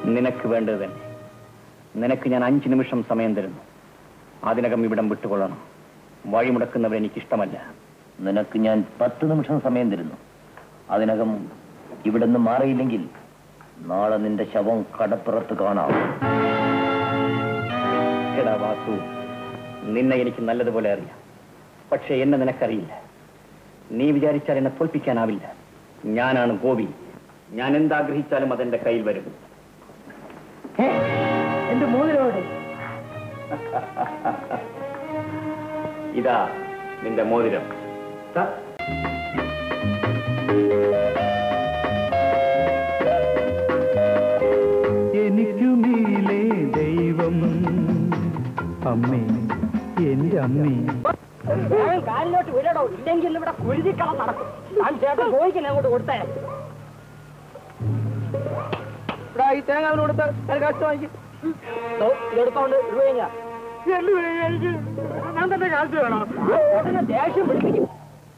നിനക്ക് വേണ്ടത് തന്നെ നിനക്ക് ഞാൻ അഞ്ചു നിമിഷം സമയം തരുന്നു അതിനകം ഇവിടം വിട്ടുകൊള്ളണം വഴിമുടക്കുന്നവർ എനിക്കിഷ്ടമല്ല നിനക്ക് ഞാൻ പത്ത് നിമിഷം സമയം തരുന്നു അതിനകം ഇവിടെ നിന്ന് മാറിയില്ലെങ്കിൽ നാളെ നിന്റെ ശവം കടപ്പുറത്ത് കാണാം എടാ വാസു നിന്നെ എനിക്ക് നല്ലതുപോലെ അറിയാം പക്ഷേ എന്നെ നിനക്കറിയില്ല നീ വിചാരിച്ചാൽ എന്നെ തോൽപ്പിക്കാനാവില്ല ഞാനാണ് ഗോപി ഞാൻ എന്താഗ്രഹിച്ചാലും അതെന്റെ കയ്യിൽ വരും എന്റെ മോതിരോടെ ഇതാ നിന്റെ മോതിരം എനിക്കു നീലേ ദൈവം അമ്മേ എന്റെ അമ്മേ കാലിലോട്ട് വിടടോ ഇല്ലെങ്കിൽ ഇവിടെ കുരുതിക്കളം നടക്കും ഞാൻ ചേട്ടൻ പോയിക്കല്ലേ അങ്ങോട്ട് കൊടുത്തേ ഇവിടെ ഈ തേങ്ങ അവന് കൊടുത്ത് ഒരു കാശ് വാങ്ങിക്കും ഇതെടുത്തോണ്ട് രൂപ ഞാൻ തന്നെ കാശ് വേണം ചേട്ടനെ ദേഷ്യം പിടിപ്പിക്കും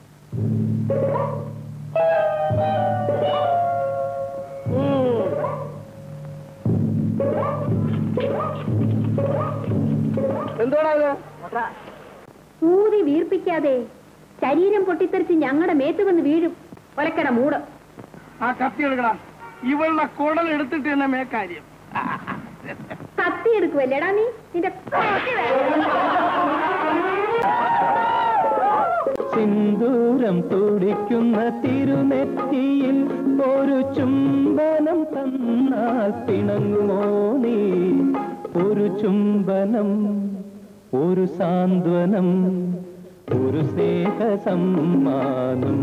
എന്തോടാ ഇത് ഊതി വീർപ്പിക്കാതെ ശരീരം പൊട്ടിത്തെറിച്ച് ഞങ്ങളുടെ മേത്ത് വന്ന് വീഴും ഒലക്കട മൂട് ആ കത്തി എടുക്കടാ ഇവളുടെ കുടൽ എടുത്തിട്ട് തന്നെ മേക്കാര്യം കത്തി എടുക്കുവല്ലേടാ നീ നിന്റെ കത്തി വേണം. സിന്ദൂരം തുടിക്കുന്ന തിരുനെറ്റിയിൽ ഒരു ചുംബനം തന്നാൽ പിണങ്ങുമോ നീ ഒരു ചുംബനം ഒരു സാന്ത്വനം ഒരു സ്നേഹ സമ്മാനം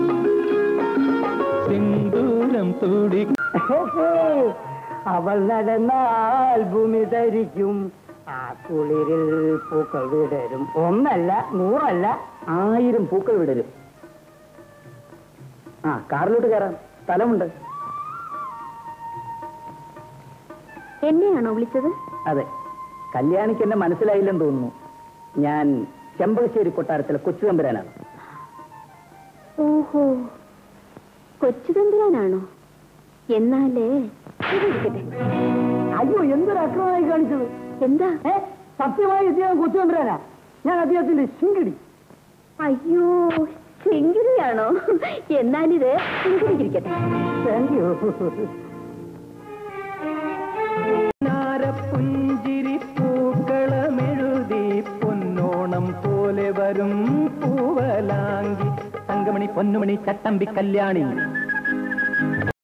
സിന്ദൂരം തുടി അവൾ നടന്നാൽ ഭൂമി ധരിക്കും ആ കുളിരിൽ പൂക്കൾ വിടരും ഒന്നല്ല നൂറല്ല ആയിരം പൂക്കൾ വിടരും ആ കാറിലോട്ട് കയറാം സ്ഥലമുണ്ട് എന്നെയാണോ വിളിച്ചത് അതെ കല്യാണിക്ക് എന്നെ മനസ്സിലായില്ലെന്ന് തോന്നുന്നു ഞാൻ ചെമ്പകശ്ശേരി കൊട്ടാരത്തിലെ കൊച്ചു തമ്പുരാനാണ് ഓഹോ കൊച്ചു തമ്പുരാനാണോ എന്നാലേ ഇത് ഇരിക്കട്ടെ. അയ്യോ എന്തൊരു അക്രമമായി കാണിച്ചത് എന്താ ഏ സത്യമായി എത്തിയത് കൊച്ചു തമ്പുരാനാ ഞാൻ അദ്ദേഹത്തിന്റെ ശിങ്കിടി അയ്യോ ചെങ്കിരിയാണോ എന്നാലിത് ചെങ്കിരിക്കട്ടെ താങ്ക് യു പുഞ്ചിരി പൂക്കളമെഴുതി പൊന്നോണം പോലെ വരും പൂവലാങ്കി തങ്കമണി പൊന്നുമണി ചട്ടമ്പി കല്യാണി